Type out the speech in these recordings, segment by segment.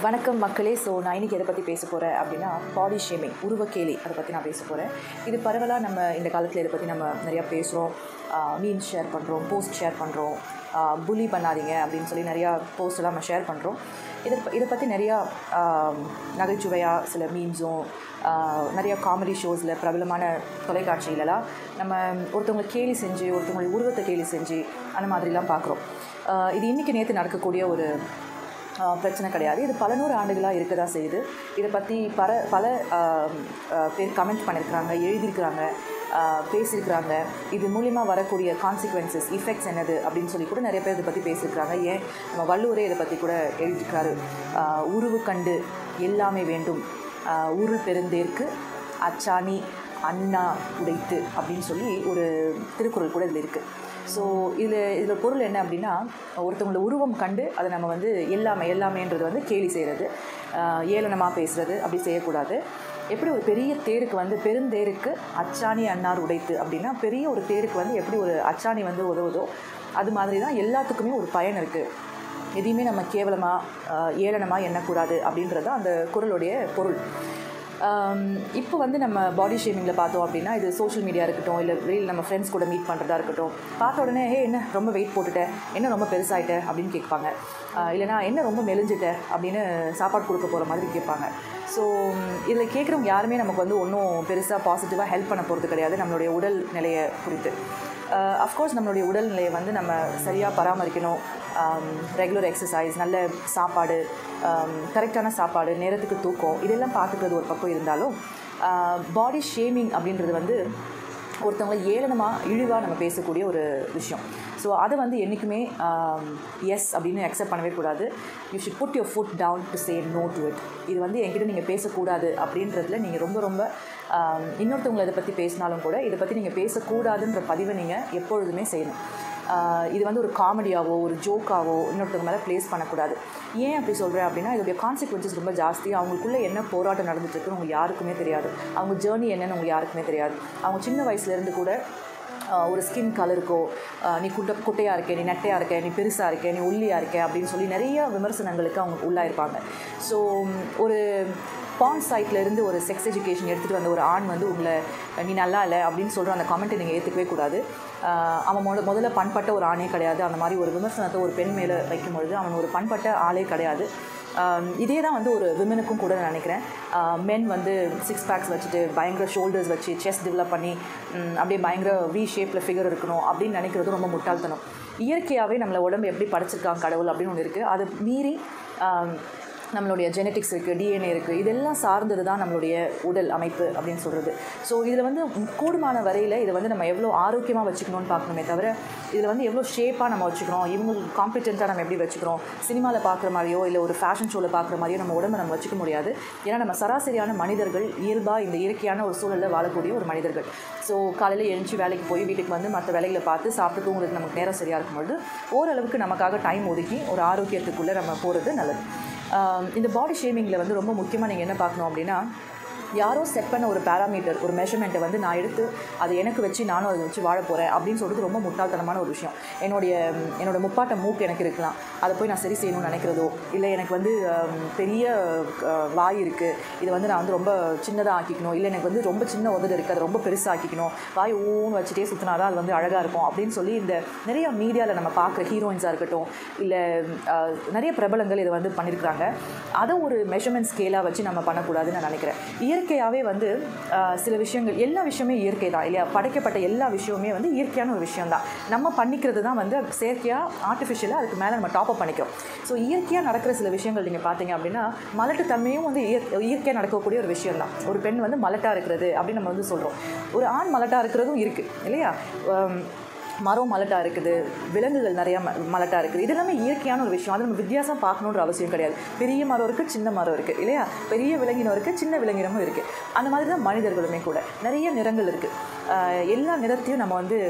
வணக்கம் மக்களே ஸோ நான் இன்னைக்கு எதை பற்றி பேச போகிறேன் அப்படின்னா பாடி ஷேமிங் உருவக்கேலி அதை பற்றி நான் பேச போகிறேன் இது பரவலாக நம்ம இந்த காலத்தில் இதை பற்றி நம்ம நிறையா பேசுகிறோம் மீன் ஷேர் பண்ணுறோம் போஸ்ட் ஷேர் பண்ணுறோம் புலி பண்ணாதீங்க அப்படின்னு சொல்லி நிறையா போஸ்ட் எல்லாம் நம்ம ஷேர் பண்ணுறோம் இதை ப- இதை பற்றி நிறையா நகைச்சுவையாக சில மீம்ஸும் நிறைய காமெடி ஷோஸில் பிரபலமான தொலைக்காட்சியிலலாம் நம்ம ஒருத்தவங்களை கேலி செஞ்சு ஒருத்தவங்களை உருவத்தை கேலி செஞ்சு அந்த மாதிரிலாம் பார்க்குறோம் இது இன்றைக்கி நேற்று நடக்கக்கூடிய ஒரு ஆஹ் பிரச்சனை கிடையாது இது பல நூறு ஆண்டுகளாக இருக்க தான் செய்யுது இதை பற்றி பல பல ஆஹ் ஆஹ் பேர் கமெண்ட் பண்ணியிருக்கிறாங்க எழுதியிருக்கிறாங்க ஆஹ் பேசியிருக்கிறாங்க இது மூலிமா வரக்கூடிய கான்சிக்வன்சஸ் இஃபெக்ட்ஸ் என்னது அப்படின்னு சொல்லி கூட நிறைய பேர் இதை பற்றி பேசியிருக்கிறாங்க ஏன் நம்ம வள்ளுவரே இதை பற்றி கூட எழுதியிருக்காரு ஆஹ் உருவு கண்டு எல்லாமே வேண்டும் ஆஹ் உருள் பெருந்தேற்கு அச்சாணி அண்ணா உடைத்து அப்படின்னு சொல்லி ஒரு திருக்குறள் கூட இதில் இருக்குது ஸோ இதில் இதில் பொருள் என்ன அப்படின்னா ஒருத்தவங்கள உருவம் கண்டு அதை நம்ம வந்து எல்லாமே எல்லாமேன்றது வந்து கேலி செய்கிறது ஏளனமாக பேசுகிறது அப்படி செய்யக்கூடாது எப்படி ஒரு பெரிய தேருக்கு வந்து பெருந்தேருக்கு அச்சாணி அன்னார் உடைத்து அப்படின்னா பெரிய ஒரு தேருக்கு வந்து எப்படி ஒரு அச்சாணி வந்து உதவுதோ அது மாதிரி தான் எல்லாத்துக்குமே ஒரு பயன் இருக்குது எதையுமே நம்ம கேவலமாக ஏளனமாக எண்ணக்கூடாது அப்படின்றது தான் அந்த குறளுடைய பொருள் இப்போ வந்து நம்ம பாடி ஷேமிங்கில் பார்த்தோம் அப்படின்னா இது சோஷியல் மீடியா இருக்கட்டும் இல்லை வெளியில் நம்ம ஃப்ரெண்ட்ஸ் கூட மீட் பண்ணுறதா இருக்கட்டும் பார்த்த உடனே ஹே என்ன ரொம்ப வெயிட் போட்டுட்டேன் என்ன ரொம்ப பெருசாயிட்ட அப்படின்னு கேட்பாங்க ஆஹ் இல்லைனா என்ன ரொம்ப மெலிஞ்சிட்ட அப்படின்னு சாப்பாடு கொடுக்க போகிற மாதிரி கேட்பாங்க ஸோ இதில் கேட்குறவங்க யாருமே நமக்கு வந்து ஒன்றும் பெருசாக பாசிட்டிவாக ஹெல்ப் பண்ண போகிறது கிடையாது நம்மளுடைய உடல் நிலையை குறித்து அஃப்கோர்ஸ் நம்மளுடைய உடல்நிலையை வந்து நம்ம சரியாக பராமரிக்கணும் ரெகுலர் எக்ஸசைஸ் நல்ல சாப்பாடு கரெக்டான சாப்பாடு நேரத்துக்கு தூக்கம் இதெல்லாம் பார்த்துக்கிறது ஒரு பக்கம் இருந்தாலும் பாடி ஷேமிங் அப்படின்றது வந்து ஒருத்தவங்களை ஏளனமாக இழிவாக நம்ம பேசக்கூடிய ஒரு விஷயம் ஸோ அதை வந்து என்றைக்குமே எஸ் அப்படின்னு அக்செப்ட் பண்ணவே கூடாது you should put your foot down to say no to it இது வந்து என்கிட்ட நீங்கள் பேசக்கூடாது அப்படின்றதுல நீங்கள் ரொம்ப ரொம்ப ஆம், இன்னொருத்தவங்களை இதை பற்றி பேசினாலும் கூட இதை பற்றி நீங்கள் பேசக்கூடாதுன்ற பதிவை நீங்கள் எப்பொழுதுமே செய்யணும் ஆஹ் இது வந்து ஒரு காமெடியாவோ ஒரு ஜோக்காவோ இன்னொருத்தவங்க மேலே ப்ளேஸ் பண்ணக்கூடாது ஏன் அப்படி சொல்கிறேன் அப்படின்னா இதோடைய கான்சிக்வன்சஸ் ரொம்ப ஜாஸ்தி அவங்களுக்குள்ளே என்ன போராட்டம் நடந்துட்டு இருக்குன்னு உங்களுக்கு யாருக்குமே தெரியாது அவங்க ஜேர்னி என்னன்னு உங்களுக்கு யாருக்குமே தெரியாது அவங்க சின்ன வயசுலேருந்து கூட ஆஹ் ஒரு ஸ்கின் கலருக்கோ நீ குட்டை குட்டையாக இருக்க நீ நெட்டையாக இருக்க நீ பெருசாக இருக்க நீ ஒல்லியாக இருக்க அப்படின்னு சொல்லி நிறைய விமர்சனங்களுக்கு அவங்க உள்ளாயிருப்பாங்க ஸோ ஒரு பான் சைட்லேருந்து ஒரு செக்ஸ் எஜுகேஷன் எடுத்துகிட்டு வந்த ஒரு ஆண் வந்து உங்களை நீ நல்லா இல்லை அப்படின்னு சொல்கிற அந்த கமெண்ட்டை நீங்கள் ஏற்றுக்கவே கூடாது ஆஹ் அவன் முத முதல்ல பண்பட்ட ஒரு ஆணே கிடையாது அந்த மாதிரி ஒரு விமர்சனத்தை ஒரு பெண் மேலே வைக்கும் பொழுது அவன் ஒரு பண்பட்ட ஆளே கிடையாது ஆஹ் இதே தான் வந்து ஒரு விமனுக்கும் கூட நான் நினைக்கிறேன் மென் வந்து சிக்ஸ் பேக்ஸ் வச்சுட்டு பயங்கர ஷோல்டர்ஸ் வச்சு செஸ்ட் டெவலப் பண்ணி ம், அப்படியே பயங்கர வி ஷேப்பில் ஃபிகர் இருக்கணும் அப்படின்னு நினைக்கிறது ரொம்ப முட்டாள்தனம் இயற்கையாகவே நம்மளை உடம்பு எப்படி படைச்சிருக்காங்க கடவுள் அப்படின்னு ஒன்று இருக்குது அது மீறி ஆஹ், நம்மளுடைய ஜெனட்டிக்ஸ் இருக்குது டிஎன்ஏ இருக்குது இதெல்லாம் சார்ந்தது தான் நம்மளுடைய உடல் அமைப்பு அப்படின்னு சொல்கிறது ஸோ இதில் வந்து கூடுமான வரையில் இதை வந்து நம்ம எவ்வளோ ஆரோக்கியமாக வச்சுக்கணும்னு பார்க்கணுமே தவிர இதில் வந்து எவ்வளோ ஷேப்பாக நம்ம வச்சுக்கிறோம் இவங்களுக்கு காம்படிட்டாக நம்ம எப்படி வச்சுக்கிறோம் சினிமாவில் பார்க்குற மாதிரியோ இல்லை ஒரு ஃபேஷன் ஷோவில் பார்க்குற மாதிரியோ நம்ம உடம்பை நம்ம வச்சுக்க முடியாது ஏன்னா நம்ம சராசரியான மனிதர்கள் இயல்பாக இந்த இயற்கையான ஒரு சூழலில் வாழக்கூடிய ஒரு மனிதர்கள் ஸோ காலையில் எழுந்துச்சி வேலைக்கு போய் வீட்டுக்கு வந்து மற்ற வேலைகளை பார்த்து சாப்பிட்டு தூங்குறதுக்கு நமக்கு நேரம் சரியாக இருக்கும்பொழுது ஓரளவுக்கு நமக்காக டைம் ஒதுக்கி ஒரு ஆரோக்கியத்துக்குள்ளே நம்ம போகிறது நல்லது ஆஹ் இந்த பாடி ஷேமிங்கில் வந்து ரொம்ப முக்கியமாக நீங்கள் என்ன பார்க்கணும் அப்படின்னா யாரோ செட் பண்ண ஒரு பேராமீட்டர் ஒரு மெஷர்மெண்ட்டை வந்து நான் எடுத்து அதை எனக்கு வச்சு நானும் அதை வச்சு வாழ போகிறேன் அப்படின்னு சொல்கிறது ரொம்ப முட்டாள்தனமான ஒரு விஷயம் என்னுடைய ம், என்னோட முப்பாட்ட மூக்கு எனக்கு இருக்கலாம் அதை போய் நான் சரி செய்யணும்னு நினைக்கிறதோ இல்லை எனக்கு வந்து ஆம், பெரிய அஹ், வாய் இருக்குது இதை வந்து நான் வந்து ரொம்ப சின்னதாக ஆக்கிக்கணும் இல்லை எனக்கு வந்து ரொம்ப சின்ன உதடு இருக்குது அதை ரொம்ப பெருசாக ஆக்கிக்கணும் வாய் ஊன்னு வச்சுட்டே சுற்றினா தான் அது வந்து அழகாக இருக்கும் அப்படின்னு சொல்லி இந்த நிறைய மீடியாவில் நம்ம பார்க்குற ஹீரோயின்ஸாக இருக்கட்டும் இல்லை அஹ், நிறைய பிரபலங்கள் இதை வந்து பண்ணியிருக்கிறாங்க அதை ஒரு மெஷர்மெண்ட் ஸ்கேலாக வச்சு நம்ம பண்ணக்கூடாதுன்னு நான் நினைக்கிறேன் இயற்கையாகவே வந்து ஆஹ், சில விஷயங்கள் எல்லா விஷயமே இயற்கை தான் இல்லையா படைக்கப்பட்ட எல்லா விஷயமுமே வந்து இயற்கையான ஒரு விஷயம் தான் நம்ம பண்ணிக்கிறது தான் வந்து செயற்கையாக ஆர்டிஃபிஷியலாக அதுக்கு மேலே நம்ம டாப் அப் பண்ணிக்கிறோம் ஸோ இயற்கையாக நடக்கிற சில விஷயங்கள் நீங்கள் பார்த்தீங்க அப்படின்னா மலட்டு தன்மையும் வந்து இயற் இயற்கையாக நடக்கக்கூடிய ஒரு விஷயம் தான் ஒரு பெண் வந்து மலட்டாக இருக்கிறது அப்படின்னு நம்ம வந்து சொல்கிறோம் ஒரு ஆண் மலட்டாக இருக்கிறதும் இருக்குது இல்லையா ஆம், மரம் மலட்டாக இருக்குது விலங்குகள் நிறையா ம மலட்டாக இருக்குது இது எல்லாமே இயற்கையான ஒரு விஷயம் அது நம்ம வித்தியாசம் பார்க்கணுன்ற அவசியம் கிடையாது பெரிய மரம் இருக்குது சின்ன மரம் இருக்குது இல்லையா பெரிய விலங்கினம் இருக்குது சின்ன விலங்கினமும் இருக்குது அந்த மாதிரி தான் மனிதர்களுமே கூட நிறைய நிறங்கள் இருக்குது எல்லா நிறத்தையும் நம்ம வந்து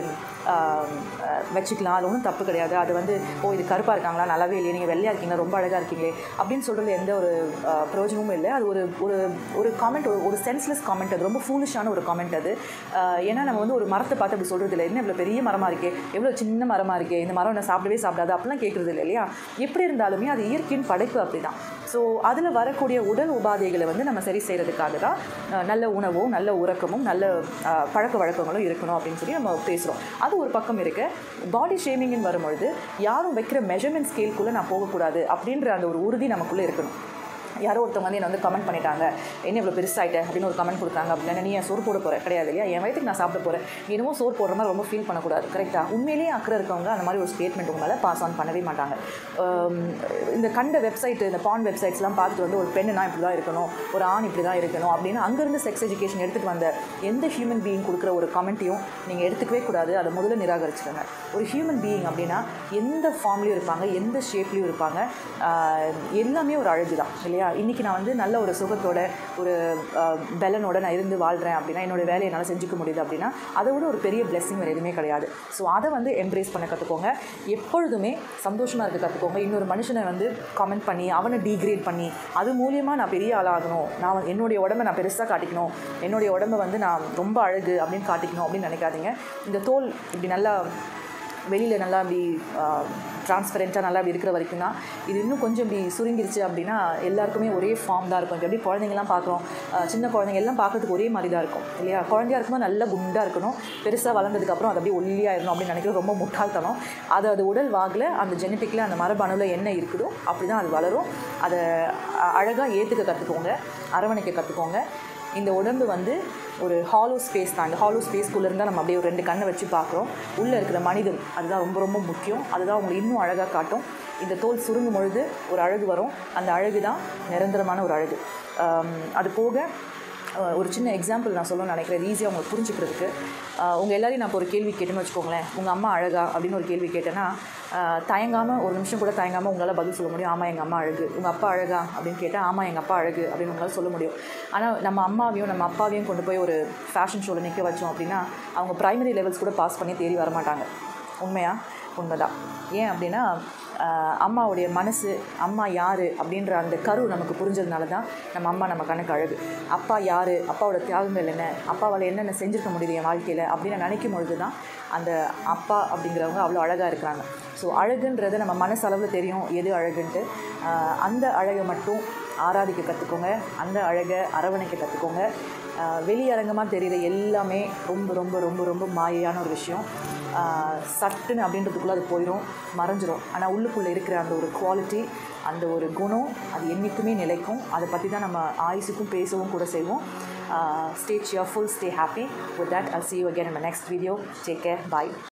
ஆஹ், அஹ், வச்சுக்கலாம் அது ஒன்றும் தப்பு கிடையாது அது வந்து ஓ இது கருப்பாக இருக்காங்களா நல்லாவே இல்லையே நீங்கள் வெள்ளையாக இருக்கீங்களா ரொம்ப அழகாக இருக்கீங்களே அப்படின்னு சொல்கிறதுல எந்த ஒரு ஆஹ், பிரயோஜனமும் இல்லை அது ஒரு ஒரு ஒரு காமெண்ட் ஒரு ஒரு சென்ஸ்லெஸ் காமெண்ட் அது ரொம்ப ஃபூலிஷான ஒரு காமெண்ட் அது ஆஹ், ஏன்னா நம்ம வந்து ஒரு மரத்தை பார்த்து அப்படி சொல்கிறது இல்லை என்ன இவ்வளோ பெரிய மரமாக இருக்கே எவ்வளோ சின்ன மரமாக இருக்கே இந்த மரம் என்ன சாப்பிடவே சாப்பிடாது அப்படிலாம் கேட்குறது இல்லை இல்லையா எப்படி இருந்தாலுமே அது இயற்கையின் படைப்பு அப்படி தான் ஸோ அதில் வரக்கூடிய உடல் உபாதைகளை வந்து நம்ம சரி செய்கிறதுக்காக தான் அஹ், நல்ல உணவும் நல்ல உறக்கமும் நல்ல அஹ், பழக்க வழக்கங்களும் இருக்கணும் அப்படின்னு சொல்லி நம்ம பேசுகிறோம் அது ஒரு பக்கம் இருக்கு பாடி ஷேமிங்னு வரும்பொழுது யாரும் வைக்கிற மெஷர்மெண்ட் ஸ்கேல்குள்ளே நான் போகக்கூடாது அப்படின்ற அந்த ஒரு உறுதி நமக்குள்ளே இருக்கணும் யாரோ ஒருத்தவங்க வந்து என்னை வந்து கமெண்ட் பண்ணிட்டாங்க என்ன இவ்வளோ பெருசாயிட்ட அப்படின்னு ஒரு கமெண்ட் கொடுத்தாங்க அப்படின்னா நீ ஏன் சோறு போட போகிற கிடையாது இல்லையா என் வயதுக்கு நான் சாப்பிட போகிறேன் நீ என்னமோ சோறு போடுற மாதிரி ரொம்ப ஃபீல் பண்ணக்கூடாது கரெக்டாக உண்மையிலேயே அக்கறை இருக்கவங்க அந்த மாதிரி ஒரு ஸ்டேட்மெண்ட் உங்க மேலே பாஸ் ஆன் பண்ணவே மாட்டாங்க ஆம், இந்த கண்ட வெப்சைட் இந்த பான் வெப்சைட்ஸ்லாம் பார்த்துட்டு வந்து ஒரு பெண்ணுனா இப்படி தான் இருக்கணும் ஒரு ஆண் இப்படி தான் இருக்கணும் அப்படின்னு அங்கேருந்து செக்ஸ் எஜுகேஷன் எடுத்துகிட்டு வந்த எந்த ஹியூமன் பீயிங் கொடுக்குற ஒரு கமெண்ட்டையும் நீங்கள் எடுத்துக்கவே கூடாது அதை முதல்ல நிராகரிச்சிடுங்க ஒரு ஹியூமன் பீயிங் அப்படின்னா எந்த ஃபார்ம்லேயும் இருப்பாங்க எந்த ஷேப்லேயும் இருப்பாங்க ஆஹ், எல்லாமே ஒரு அழகு தான் இல்லையா இன்றைக்கி நான் வந்து நல்ல ஒரு சுகத்தோட ஒரு ஆஹ், பலனோட நான் இருந்து வாழ்கிறேன் அப்படின்னா என்னோட வேலையை என்னால் செஞ்சுக்க முடியுது அப்படின்னா அதை விட ஒரு பெரிய blessing வேறு எதுவுமே கிடையாது ஸோ அதை வந்து எம்ப்ரேஸ் பண்ண கற்றுக்கோங்க எப்பொழுதுமே சந்தோஷமாக இருக்க கற்றுக்கோங்க இன்னொரு மனுஷனை வந்து கமெண்ட் பண்ணி அவனை டீக்ரேட் பண்ணி அது மூலியமாக நான் பெரிய ஆளாகணும் நான் வந்து- என்னுடைய உடம்பை நான் பெருசாக காட்டிக்கணும் என்னுடைய உடம்பை வந்து நான் ரொம்ப அழகு அப்படின்னு காட்டிக்கணும் அப்படின்னு நினைக்காதீங்க இந்த தோல் இப்படி நல்லா வெளியில் நல்லா அப்படி டிரான்ஸ்பரண்ட்டாக நல்லா அப்படி இருக்கிற வரைக்கும் தான் இது இன்னும் கொஞ்சம் இப்படி சுருங்கிருச்சு அப்படின்னா எல்லாருக்குமே ஒரே ஃபார்ம் தான் இருக்கும் இப்போ எப்படி குழந்தைங்கலாம் பார்க்குறோம் அஹ் சின்ன குழந்தைங்க எல்லாம் பார்க்கறதுக்கு ஒரே மாதிரி தான் இருக்கும் இல்லையா குழந்தையா இருக்கும்போது நல்லா குண்டாக இருக்கணும் பெருசாக வளர்ந்ததுக்கப்புறம் அது அப்படியே ஒல்லியாயிடணும் அப்படின்னு நினைக்கிறது ரொம்ப முட்டாள்தனம் அது அது உடல் வாகில் அந்த ஜெனட்டிக்கில் அந்த மரபணுவில் என்ன இருக்குதோ அப்படி தான் அது வளரும் அதை அழகாக ஏற்றுக்க கற்றுக்கோங்க அரவணைக்க கற்றுக்கோங்க இந்த உடம்பு வந்து ஒரு ஹாலோ ஸ்பேஸ் தான் இந்த ஹாலோ ஸ்பேஸ்க்குள்ளே இருந்தால் நம்ம அப்படியே ஒரு ரெண்டு கண்ணை வச்சு பார்க்குறோம் உள்ளே இருக்கிற மனிதன் அதுதான் ரொம்ப ரொம்ப முக்கியம் அதுதான் உங்களை இன்னும் அழகாக காட்டும் இந்த தோல் சுருங்கும் பொழுது ஒரு அழகு வரும் அந்த அழகு தான் நிரந்தரமான ஒரு அழகு ஆம், அது போக அஹ், ஒரு சின்ன எக்ஸாம்பிள் நான் சொல்லணும்னு நினைக்கிறேன் ஈஸியாக உங்களுக்கு புரிஞ்சுக்கிறதுக்கு உங்கள் எல்லாரையும் நான் இப்போ ஒரு கேள்வி கேட்டேன்னு வச்சுக்கோங்களேன் உங்கள் அம்மா அழகா அப்படின்னு ஒரு கேள்வி கேட்டேன்னா தயங்காமல் ஒரு நிமிஷம் கூட தயங்காமல் உங்களால் பதில் சொல்ல முடியும் ஆமாம் எங்கள் அம்மா அழகு உங்கள் அப்பா அழகா அப்படின்னு கேட்டால் ஆமாம் எங்கள் அப்பா அழகு அப்படின்னு உங்களால் சொல்ல முடியும் ஆனால் நம்ம அம்மாவையும் நம்ம அப்பாவையும் கொண்டு போய் ஒரு ஃபேஷன் ஷோவில் நிற்க வச்சோம் அப்படின்னா அவங்க ப்ரைமரி லெவல்ஸ் கூட பாஸ் பண்ணி தேடி வரமாட்டாங்க உண்மையா உண்மைதான் ஏன் அப்படின்னா ஆஹ், அம்மாவுடைய மனசு அம்மா யார் அப்படின்ற அந்த கரு நமக்கு புரிஞ்சதுனால தான் நம்ம அம்மா நம்ம கணக்கு அழகு அப்பா யார் அப்பாவோட தியாகங்கள் என்ன அப்பாவால் என்னென்ன செஞ்சுருக்க முடியுது என் வாழ்க்கையில் அப்படின்னு நினைக்கும் பொழுது தான் அந்த அப்பா அப்படிங்கிறவங்க அவ்வளோ அழகாக இருக்கிறாங்க ஸோ அழகுன்றது நம்ம மனசளவில் தெரியும் எது அழகுன்ட்டு ஆஹ், அந்த அழகை மட்டும் ஆராதிக்க கற்றுக்கோங்க அந்த அழகை அரவணைக்க கற்றுக்கோங்க வெளியரங்கமாக தெரிகிற எல்லாமே ரொம்ப ரொம்ப ரொம்ப ரொம்ப மாயையான ஒரு விஷயம் ஆஹ் சட்டுன்னு அப்படின்றதுக்குள்ளே அது போயிடும் மறைஞ்சிரும் ஆனால் உள்ளுக்குள்ளே இருக்கிற அந்த ஒரு குவாலிட்டி அந்த ஒரு குணம் அது என்றைக்குமே நிலைக்கும் அதை பற்றி தான் நம்ம ஆயுசுக்கும் பேசவும் கூட செய்வோம் stay cheerful stay happy with that i'll see you again in my next video take care bye